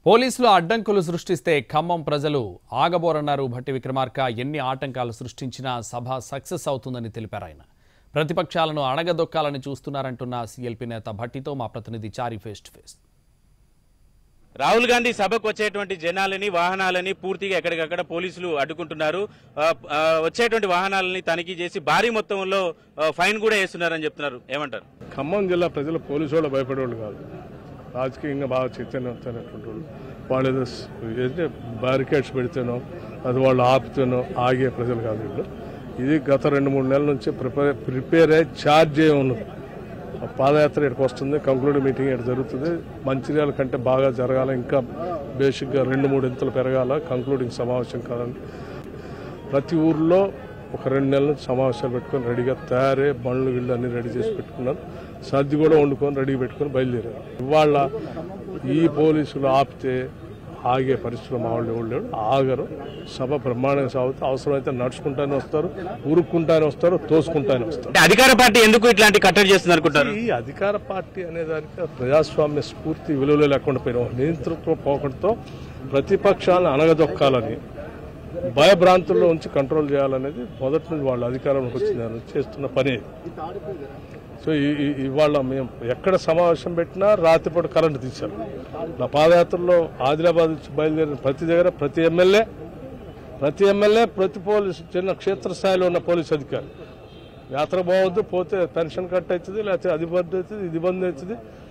పోలీసులు అడ్డంకులు సృష్టిస్తే ఖమ్మం ప్రజలు ఆగబోరన్నారు భట్టి విక్రమార్క ఎన్ని ఆటంకాలు సృష్టించినా సభ సక్సెస్ అవుతుందని తెలిపారు ఆయన ప్రతిపక్షాలను అణగదొక్కాలని చూస్తున్నారంటున్న సీఎల్పీ నేత భట్టితో మా ప్రతినిధి Chari face to face Rahul Gandhi సభకు వచ్చేటువంటి జనాలని వాహనాలని పూర్తిగా ఎక్కడికక్కడ పోలీసులు అడ్డుకుంటున్నారు ఆ, ఆ, వచ్చేటువంటి వాహనాలని తనిఖీ చేసి భారీ మొత్తంలో ఆ, ఫైన్ కూడా వేస్తున్నారని చెప్తున్నారు ఏమంటారు ఖమ్మం జిల్లా ప్రజలు పోలీసు వాళ్ళు భయపడేవాళ్ళు కాదు రాజకీయంగా బాగా చైతన్యవంతమైనటువంటి వాళ్ళు వాళ్ళు ఏదో స్- ఏంటంటే బ్యారికేడ్స్ పెడితేనో అది వాళ్ళు ఆపితేనో ఆగే ప్రజలు కాదు వీళ్ళు ఇది గత రెండు మూడు నెలల నుంచి ప్రిపేర్ ప్రిపేర్ అయ్యి ఛార్జ్ అయ్యి ఉన్నది ఆ పాదయాత్ర ఇక్కడికి వస్తుంది కంక్లూడ్ మీటింగ్ ఇక్కడ జరుగుతుంది మంచిర్యాల కంటే బాగా జరగాల ఇంకా బేసిక్గా రెండు మూడు ఇంతలు పెరగాల కంక్లూడింగ్ సమావేశం కాదండి ప్రతి ఊర్లో ఒక రెండు నెలల నుంచి సమావేశాలు పెట్టుకొని రెడీగా తయారై బండ్లు గిళ్ళు అన్ని రెడీ చేసి పెట్టుకున్నారు సర్ది కూడా వండుకొని రెడీ పెట్టుకొని బయలుదేరారు ఇవాళ ఈ పోలీసులు ఆపితే ఆగే పరిస్థితులు మా వాళ్ళు ఎవరు లేరు ఆగరు సభ బ్రహ్మాండంగా సాగుతూ అవసరమైతే నడుచుకుంటానే వస్తారు ఉరుక్కుంటానే వస్తారు తోసుకుంటానే వస్తారు అంటే అధికార పార్టీ ఎందుకు ఇట్లాంటి కట్టడి చేస్తుంది అనుకుంటారు ఈ అధికార పార్టీ అనేదానికి ప్రజాస్వామ్య స్ఫూర్తి విలువలు లేకుండా పోయిన నియంతృత్వ పోకడంతో ప్రతిపక్షాలను అనగదొక్కాలని భయభ్రాంతుల్లో ఉంచి కంట్రోల్ చేయాలనేది మొదటి నుంచి వాళ్ళు అధికారంలోకి వచ్చిన చేస్తున్న పని సో ఈ- ఈ- ఇవాళ మేము ఎక్కడ సమావేశం పెట్టినా రాత్రిపూట కరెంటు తీశారు నా పాదయాత్రలో ఆదిలాబాద్ నుంచి బయలుదేరిన ప్రతి దగ్గర ప్రతి ఎమ్మెల్యే ప్రతి ఎమ్మెల్యే ప్రతి పోలీసు చిన్న క్షేత్రస్థాయిలో ఉన్న పోలీసు అధికారి యాత్ర బాగొద్దు పోతే పెన్షన్ కట్ అవుతుంది లేకపోతే అది బంద్ అవుతుంది ఇది బంద్ అవుతుంది